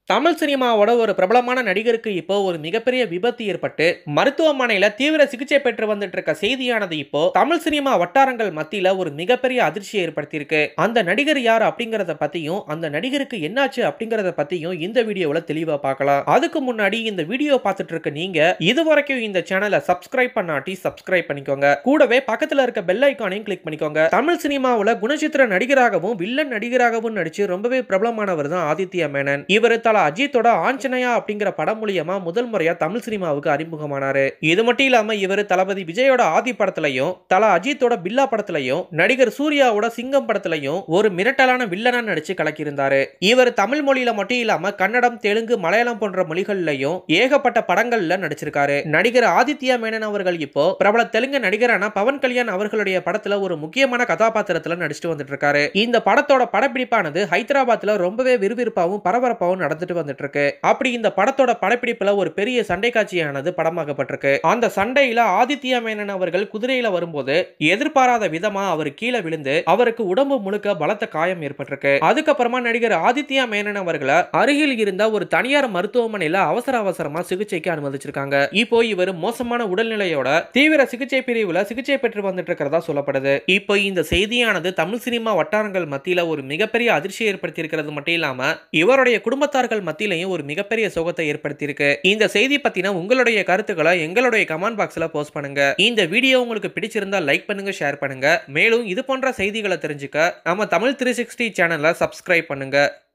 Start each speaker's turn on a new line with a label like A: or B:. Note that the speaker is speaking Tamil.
A: தமிழ் சினிமாவோட ஒரு பிரபலமான நடிகருக்கு இப்போ ஒரு மிகப்பெரிய விபத்து ஏற்பட்டு மருத்துவமனையில தீவிர சிகிச்சை பெற்று வந்துட்டு இருக்க செய்தியானது இப்போ தமிழ் சினிமா வட்டாரங்கள் மத்தியில ஒரு மிகப்பெரிய அதிர்ச்சியை ஏற்படுத்தியிருக்கு அந்த நடிகர் யார் அப்படிங்கறத பத்தியும் அந்த நடிகருக்கு என்னாச்சு அப்படிங்கறத பத்தியும் இந்த வீடியோல தெளிவா பார்க்கலாம் அதுக்கு முன்னாடி இந்த வீடியோ பார்த்துட்டு இருக்க நீங்க இது வரைக்கும் இந்த சேனலை சப்ஸ்கிரைப் பண்ணாட்டி சப்ஸ்கிரைப் பண்ணிக்கோங்க கூடவே பக்கத்துல இருக்க பெல் ஐக்கானையும் கிளிக் பண்ணிக்கோங்க தமிழ் சினிமாவுல குணச்சித்திர நடிகராகவும் வில்லன் நடிகராகவும் நடிச்சு ரொம்பவே பிரபலமானவர் தான் ஆதித்யா மேனன் இவர் தல அஜித்தோட ஆஞ்சநேயா அப்படிங்கிற படம் மூலியமா முதல் முறையா தமிழ் சினிமாவுக்கு அறிமுகமானாரு இது மட்டும் இல்லாம இவர் தளபதி விஜயோட ஆதி படத்திலையும் தல அஜித்தோட பில்லா படத்திலையும் நடிகர் சூர்யாவோட சிங்கம் படத்திலையும் ஒரு மிரட்டலான வில்லனா நடிச்சு கலக்கியிருந்தாரு இவர் தமிழ் மொழியில மட்டும் இல்லாம கன்னடம் தெலுங்கு மலையாளம் போன்ற மொழிகள்லயும் ஏகப்பட்ட படங்கள்ல நடிச்சிருக்காரு நடிகர் ஆதித்யா மேனன் அவர்கள் இப்போ பிரபல தெலுங்கு நடிகரான பவன் கல்யாண் அவர்களுடைய படத்துல ஒரு முக்கியமான கதாபாத்திரத்துல நடிச்சிட்டு வந்துட்டு இருக்காரு இந்த படத்தோட படப்பிடிப்பானது ஹைதராபாத்ல ரொம்பவே விறுவிறுப்பாகவும் பரபரப்பாகவும் நடந்துட்டு வந்துட்டு இருக்கு அப்படி இந்த படத்தோட படப்பிடிப்புல ஒரு பெரிய சண்டை காட்சியானது படமாக்கப்பட்டிருக்கு அந்த சண்டையில ஆதித்யா மேனன் அவர்கள் குதிரையில வரும்போது எதிர்பாராத விதமா அவர் கீழே விழுந்து அவருக்கு உடம்பு முழுக்க பலத்த காயம் ஏற்பட்டிருக்கு அதுக்கப்புறமா நடிகர் ஆதித்யா மேனன் அவர்களை அருகில் இருந்த ஒரு தனியார் மருத்துவமனையில அவசர அவசரமா சிகிச்சைக்கு அனுமதிச்சிருக்காங்க இப்போ இவர் மோசமான உடல்நிலையோட தீவிர சிகிச்சை பிரிவுல சிகிச்சை பெற்று வந்துட்டு இருக்கிறதா சொல்லப்படுது இப்போ இந்த செய்தியானது தமிழ் சினிமா வட்டாரங்கள் மத்தியில ஒரு மிகப்பெரிய அதிர்ச்சியை ஏற்படுத்தி இருக்கிறது மட்டும் இல்லாம இவருடைய குடும்பத்தார்கள் மத்தியிலையும் ஒரு மிகப்பெரிய சோகத்தை ஏற்படுத்தியிருக்கு இந்த செய்தி பத்தின உங்களுடைய கருத்துக்களை எங்களுடைய கமெண்ட் பாக்ஸ்ல போஸ்ட் பண்ணுங்க இந்த வீடியோ உங்களுக்கு பிடிச்சிருந்தா லைக் பண்ணுங்க ஷேர் பண்ணுங்க மேலும் இது போன்ற செய்திகளை தெரிஞ்சுக்க நம்ம தமிழ் த்ரீ சிக்ஸ்டி சேனலை சப்ஸ்கிரைப் பண்ணுங்க